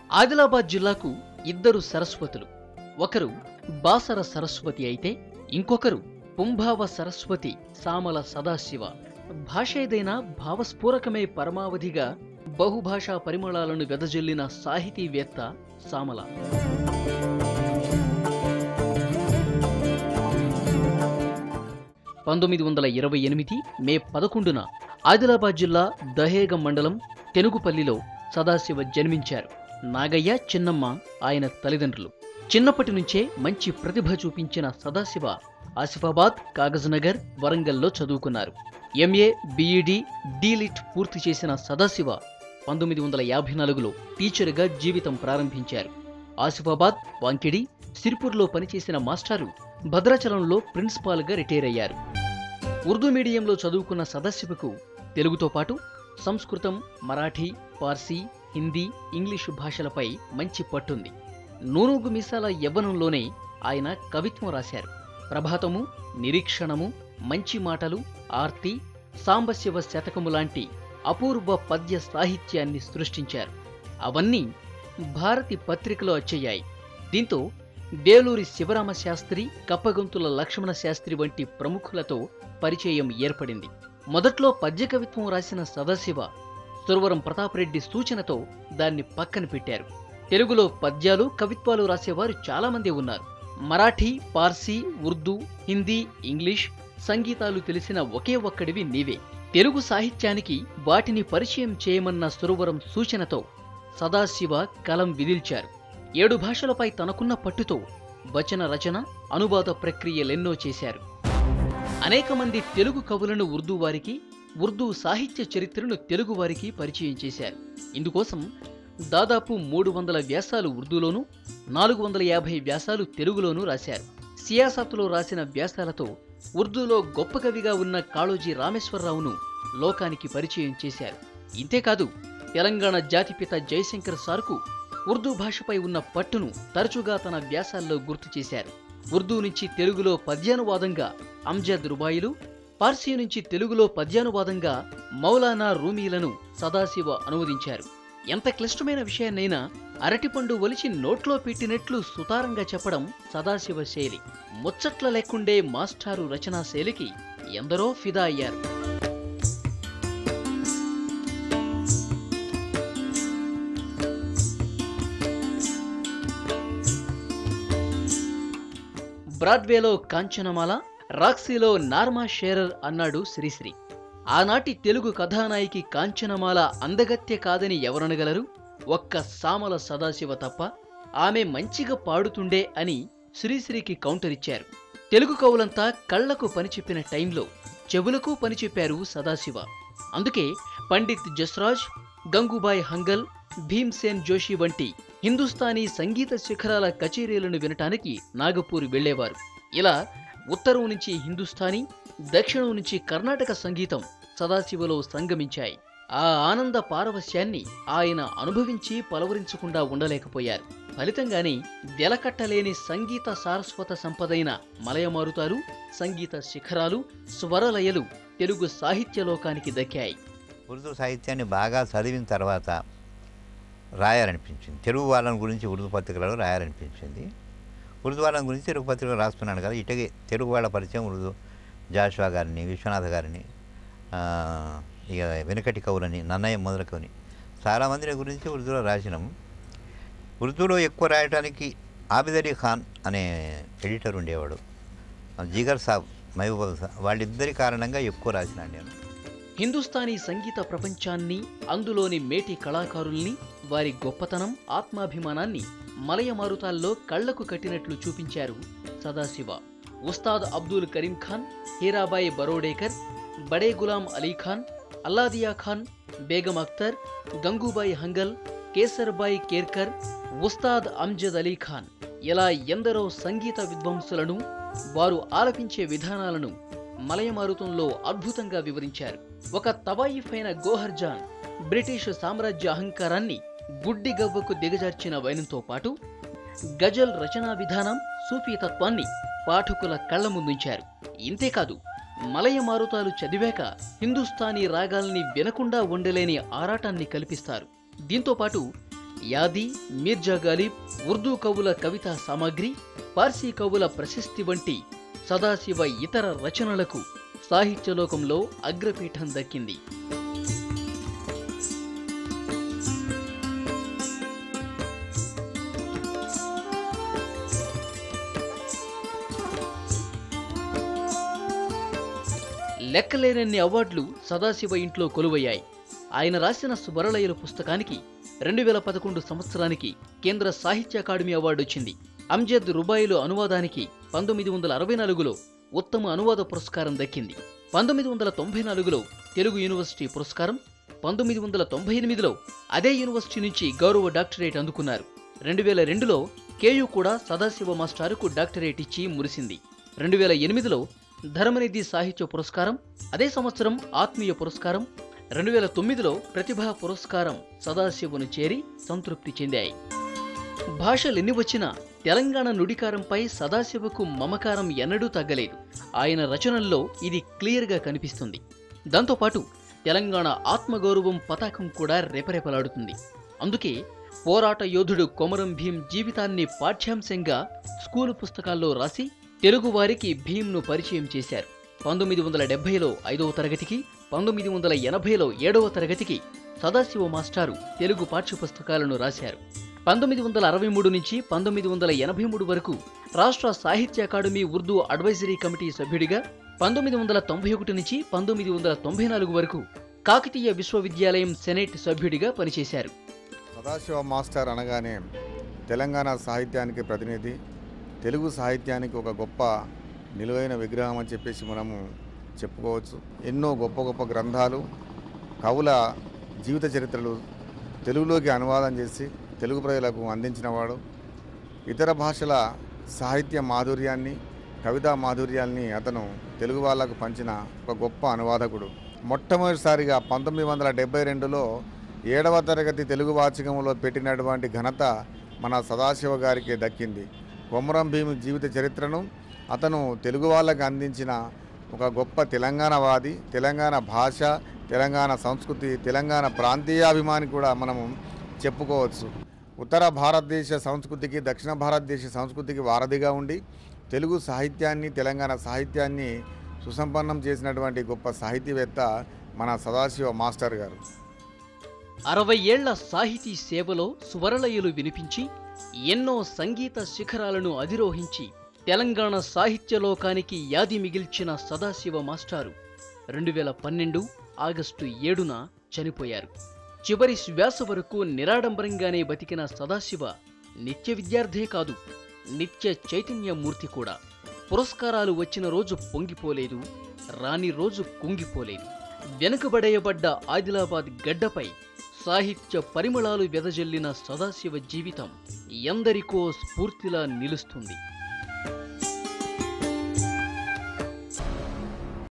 ఆదిలాబాద్ జిల్లాకు ఇద్దరు సరస్వతులు ఒకరు బాసర సరస్వతి అయితే ఇంకొకరు పుంభావ సరస్వతి సామల సదాశివ భాష ఏదైనా భావస్ఫూరకమే పరమావధిగా బహుభాషా పరిమళాలను వెదజల్లిన సాహితీవేత్త సామల పంతొమ్మిది వందల ఇరవై ఎనిమిది మే పదకొండున ఆదిలాబాద్ జిల్లా దహేగం మండలం తెనుగుపల్లిలో సదాశివ జన్మించారు నాగయ్య చిన్నమ్మ ఆయన తల్లిదండ్రులు చిన్నప్పటి నుంచే మంచి ప్రతిభ చూపించిన సదాశివ ఆసిఫాబాద్ కాగజ్నగర్ వరంగల్లో చదువుకున్నారు ఎంఏ బీఈడి డీలిట్ పూర్తి చేసిన సదాశివ పంతొమ్మిది వందల యాభై నాలుగులో టీచర్గా జీవితం ప్రారంభించారు ఆసిఫాబాద్ వాంకిడి సిరిపూర్లో పనిచేసిన మాస్టారు భద్రాచలంలో ప్రిన్సిపాల్గా రిటైర్ అయ్యారు ఉర్దూ మీడియంలో చదువుకున్న సదాశివకు తెలుగుతో పాటు సంస్కృతం మరాఠీ పార్సీ హిందీ ఇంగ్లీషు భాషలపై మంచి పట్టుంది నూనూగు మీసాల యవ్వనంలోనే ఆయన కవిత్వం రాశారు ప్రభాతము నిరీక్షణము మంచి మాటలు ఆర్తి సాంబశివ శతకము లాంటి అపూర్వ పద్య సాహిత్యాన్ని సృష్టించారు అవన్నీ భారతి పత్రికలో వచ్చయ్యాయి దీంతో బేలూరి శివరామ శాస్త్రి కప్పగొంతుల లక్ష్మణ శాస్త్రి వంటి ప్రముఖులతో పరిచయం ఏర్పడింది మొదట్లో పద్య కవిత్వం రాసిన సదాశివ సురవరం ప్రతాపరెడ్డి సూచనతో దాన్ని పక్కన పెట్టారు తెలుగులో పద్యాలు కవిత్వాలు రాసేవారు చాలామంది ఉన్నారు మరాఠీ పార్సీ ఉర్దూ హిందీ ఇంగ్లీష్ సంగీతాలు తెలిసిన ఒకే ఒక్కడివి నీవే తెలుగు సాహిత్యానికి వాటిని పరిచయం చేయమన్న సురవరం సూచనతో సదాశివ కలం విదిల్చారు ఏడు భాషలపై తనకున్న పట్టుతో వచన రచన అనువాద ప్రక్రియలెన్నో చేశారు అనేక మంది తెలుగు కవులను ఉర్దూ వారికి ఉర్దూ సాహిత్య చరిత్రను తెలుగు వారికి పరిచయం చేశారు ఇందుకోసం దాదాపు మూడు వందల వ్యాసాలు ఉర్దూలోను నాలుగు వందల యాభై వ్యాసాలు తెలుగులోనూ రాశారు సియాసత్తులో రాసిన వ్యాసాలతో ఉర్దూలో గొప్ప కవిగా ఉన్న కాళోజీ రామేశ్వరరావును లోకానికి పరిచయం చేశారు ఇంతేకాదు తెలంగాణ జాతిపిత జయశంకర్ సార్కు ఉర్దూ భాషపై ఉన్న పట్టును తరచుగా తన వ్యాసాల్లో గుర్తు చేశారు ఉర్దూ నుంచి తెలుగులో పద్యానువాదంగా అంజద్ రుబాయిలు పార్సీ నుంచి తెలుగులో పద్యానువాదంగా మౌలానా రూమీలను సదాశివ అనువదించారు ఎంత క్లిష్టమైన విషయాన్నైనా అరటిపండు ఒలిచి నోట్లో పెట్టినట్లు సుతారంగా చెప్పడం సదాశివ శైలి ముచ్చట్ల లేకుండే మాస్టారు రచనా శైలికి ఎందరో ఫిదా అయ్యారు బ్రాడ్వేలో కాంచనమాల రాక్సీలో నార్మా షేరర్ అన్నాడు శ్రీశ్రీ ఆనాటి తెలుగు కథానాయికి కాంచనమాల అందగత్య కాదని ఎవరనగలరు ఒక్క సామల సదాశివ తప్ప ఆమె మంచిగా పాడుతుండే అని శ్రీశ్రీకి కౌంటర్ ఇచ్చారు తెలుగు కవులంతా కళ్లకు పనిచెప్పిన టైంలో చెవులకు పనిచెప్పారు సదాశివ అందుకే పండిత్ జస్రాజ్ గంగూబాయ్ హంగల్ భీమ్సేన్ జోషి వంటి హిందుస్థానీ సంగీత శిఖరాల కచేరీలను వినటానికి నాగపూర్ వెళ్లేవారు ఇలా ఉత్తరం నుంచి హిందుస్థానీ దక్షిణం నుంచి కర్ణాటక సంగీతం సదాశివలో సంగమించాయి ఆ ఆనంద పారవస్యాన్ని ఆయన అనుభవించి పలవరించకుండా ఉండలేకపోయారు ఫలితంగానే వెలకట్టలేని సంగీత సారస్వత సంపదైన మలయమారుతాలు సంగీత శిఖరాలు స్వరలయలు తెలుగు సాహిత్య లోకానికి దక్కాయి ఉర్దూ సాహిత్యాన్ని బాగా చదివిన తర్వాత రాయాలనిపించింది తెలుగు వాళ్ళని గురించి ఉర్దూ పత్రికలలో రాయాలనిపించింది ఉర్దూ వాళ్ళని గురించి తెలుగు పత్రికలు రాస్తున్నాను కదా ఇటగే తెలుగు వాళ్ళ పరిచయం ఉర్దూ జాషువా గారిని విశ్వనాథ గారిని ఆ, ఇక వెనకటి కవులని నన్నయ్య మొదలకని చాలామంది గురించి ఉర్దూలో రాసినాం ఉర్దూలో ఎక్కువ రాయడానికి ఆబిద్ అలీ ఖాన్ అనే ఎడిటర్ ఉండేవాడు జిగర్ సాబ్ మహబూబ్ సాబ్ వాళ్ళిద్దరి కారణంగా ఎక్కువ రాసినాను నేను హిందుస్థానీ సంగీత ప్రపంచాన్ని అందులోని మేటి కళాకారుల్ని వారి గొప్పతనం ఆత్మాభిమానాన్ని మలయ మారుతాల్లో కళ్లకు కట్టినట్లు చూపించారు సదాశివ ఉస్తాద్ అబ్దుల్ కరీం ఖాన్ హీరాబాయి బరోడేకర్ బడే గులాం అలీ ఖాన్ అల్లాదియా ఖాన్ బేగం అఖ్తర్ గంగూబాయి హంగల్ కేసర్బాయి కేర్కర్ ఉస్తాద్ అమ్జద్ అలీ ఖాన్ ఇలా ఎందరో సంగీత విద్వాంసులను వారు ఆలపించే విధానాలను మలయమారుతంలో అద్భుతంగా వివరించారు ఒక తవాయిఫ్ అయిన గోహర్ జాన్ బ్రిటిష్ సామ్రాజ్య అహంకారాన్ని గుడ్డి గవ్వకు దిగజార్చిన వైనంతో పాటు గజల్ రచనా విధానం సూఫీ తత్వాన్ని పాఠకుల కళ్ల ముందుంచారు ఇంతేకాదు మలయ మారుతాలు చదివాక హిందుస్థానీ రాగాల్ని వినకుండా ఉండలేని ఆరాటాన్ని కల్పిస్తారు దీంతో పాటు యాది మీర్జా గాలిబ్ ఉర్దూ కవుల కవితా సామాగ్రి పార్సీ కవుల ప్రశస్తి వంటి సదాశివ ఇతర రచనలకు సాహిత్యలోకంలో అగ్రపీఠం దక్కింది లెక్కలేనన్ని అవార్డులు సదాశివ ఇంట్లో కొలువయ్యాయి ఆయన రాసిన స్వరలయలు పుస్తకానికి రెండు వేల పదకొండు సంవత్సరానికి కేంద్ర సాహిత్య అకాడమీ అవార్డు వచ్చింది అంజద్ రుబాయిలు అనువాదానికి పంతొమ్మిది వందల అరవై నాలుగులో ఉత్తమ అనువాద పురస్కారం దక్కింది పంతొమ్మిది వందల తొంభై నాలుగులో తెలుగు యూనివర్సిటీ పురస్కారం పంతొమ్మిది వందల తొంభై ఎనిమిదిలో అదే యూనివర్సిటీ నుంచి గౌరవ డాక్టరేట్ అందుకున్నారు రెండు వేల రెండులో కేయు కూడా సదాశివ మాస్టారుకు డాక్టరేట్ ఇచ్చి మురిసింది రెండు వేల ఎనిమిదిలో ధర్మనిధి సాహిత్య పురస్కారం అదే సంవత్సరం ఆత్మీయ పురస్కారం రెండు వేల తొమ్మిదిలో ప్రతిభా పురస్కారం సదాశివును చేరి సంతృప్తి చెందాయి భాషలెన్ని వచ్చినా తెలంగాణ నుడికారంపై సదాశివకు మమకారం ఎన్నడూ తగ్గలేదు ఆయన రచనల్లో ఇది క్లియర్గా కనిపిస్తుంది దాంతోపాటు తెలంగాణ ఆత్మగౌరవం పతాకం కూడా రెపరెపలాడుతుంది అందుకే పోరాట యోధుడు కొమరం భీం జీవితాన్ని పాఠ్యాంశంగా స్కూలు పుస్తకాల్లో రాసి తెలుగువారికి భీంను పరిచయం చేశారు పంతొమ్మిది వందల డెబ్బైలో ఐదవ తరగతికి పంతొమ్మిది వందల ఎనభైలో ఏడవ తరగతికి సదాశివ మాస్టారు తెలుగు పాఠ్యపుస్తకాలను రాశారు పంతొమ్మిది వందల అరవై మూడు నుంచి పంతొమ్మిది వందల ఎనభై మూడు వరకు రాష్ట్ర సాహిత్య అకాడమీ ఉర్దూ అడ్వైజరీ కమిటీ సభ్యుడిగా పంతొమ్మిది వందల తొంభై ఒకటి నుంచి పంతొమ్మిది వందల తొంభై నాలుగు వరకు కాకతీయ విశ్వవిద్యాలయం సెనేట్ సభ్యుడిగా పనిచేశారు సదాశివ మాస్టర్ అనగానే తెలంగాణ సాహిత్యానికి ప్రతినిధి తెలుగు సాహిత్యానికి ఒక గొప్ప నిలువైన విగ్రహం అని చెప్పేసి మనము చెప్పుకోవచ్చు ఎన్నో గొప్ప గొప్ప గ్రంథాలు కవుల జీవిత చరిత్రలు తెలుగులోకి అనువాదం చేసి తెలుగు ప్రజలకు అందించినవాడు ఇతర భాషల సాహిత్య మాధుర్యాన్ని కవితా మాధుర్యాన్ని అతను తెలుగు వాళ్ళకు పంచిన ఒక గొప్ప అనువాదకుడు మొట్టమొదటిసారిగా పంతొమ్మిది వందల డెబ్బై రెండులో ఏడవ తరగతి తెలుగు వాచకంలో పెట్టినటువంటి ఘనత మన సదాశివ గారికి దక్కింది కొమరం భీము జీవిత చరిత్రను అతను తెలుగు వాళ్ళకు అందించిన ఒక గొప్ప తెలంగాణవాది తెలంగాణ భాష తెలంగాణ సంస్కృతి తెలంగాణ ప్రాంతీయాభిమాని కూడా మనము చెప్పుకోవచ్చు ఉత్తర భారతదేశ సంస్కృతికి దక్షిణ భారతదేశ సంస్కృతికి వారధిగా ఉండి తెలుగు సాహిత్యాన్ని తెలంగాణ సాహిత్యాన్ని సుసంపన్నం చేసినటువంటి గొప్ప సాహితీవేత్త మన సదాశివ మాస్టర్ గారు అరవై ఏళ్ల సాహితీ సేవలో స్వరలయలు వినిపించి ఎన్నో సంగీత శిఖరాలను అధిరోహించి తెలంగాణ సాహిత్య లోకానికి యాది మిగిల్చిన సదాశివ మాస్టారు రెండు వేల పన్నెండు ఆగస్టు ఏడున చనిపోయారు చివరి శ్వాస వరకు నిరాడంబరంగానే బతికిన సదాశివ నిత్య విద్యార్థే కాదు నిత్య చైతన్యమూర్తి కూడా పురస్కారాలు వచ్చిన రోజు పొంగిపోలేదు రాని రోజు కుంగిపోలేదు వెనుకబడేయబడ్డ ఆదిలాబాద్ గడ్డపై సాహిత్య పరిమళాలు వెదజల్లిన సదాశివ జీవితం ఎందరికో స్ఫూర్తిలా నిలుస్తుంది